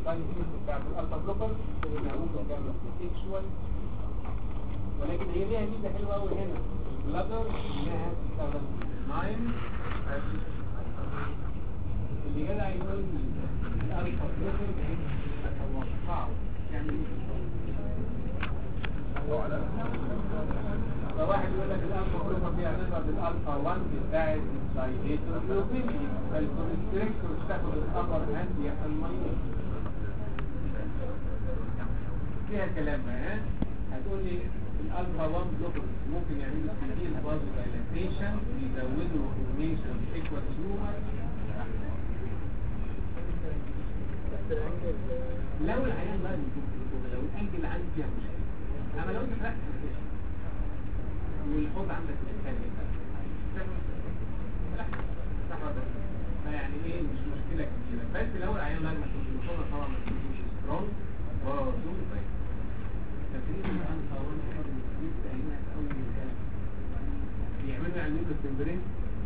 الساين افكت بتاعت الالفا بلوكر انها ممكن تعمل سيكشوال ولكن هي ليها ميزه حلوه قوي هنا البلادر انها تستخدم ناين اللي جدع يقول الالفا بلوكر توقعوا يعني فواحد يقول لك الالفا بلوكر دي هنضرب الالفا 1 بتاعت السايليتور لوبيني فالكونستريكتور تاخد الامر هاند يحصل ماينس فيها كلام ها هتقول لي الالفا 1 بلوكر ممكن يعملوا كتير باز دايلاتيشن يزودوا فورميشن ايكوال تيومر لو العيان بقى لو الانجل عندي فيها مشكله اما لو انت فرقت والحوض عندك مختلف صح ولا فيعني ايه مش مشكله كبيره بس لو العيان لازم تكون طبعا ما تكونش سترونج وزوم طيب تفريق الان طوال بيعملوا علمين التمبرين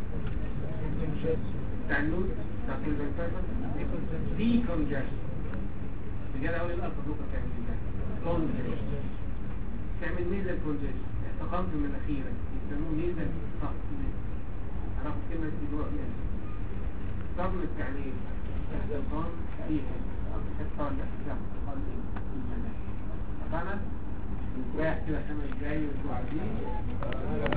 بتاع النود بتاع الكونجكتيفا دي كونجكشن بجد اقول الالفا بلوكر تعمل ايه كونجكشن تعمل نيزل كونجكشن احتقان في مناخيرك يسموه نيزل صفمت هناخد كلمة دي جوه فيها صفمت يعني ايه؟ احتقان فيها حتى ولا احتقان في المناخير فاهمة؟ رايح كده خمس دقايق وانتوا عارفين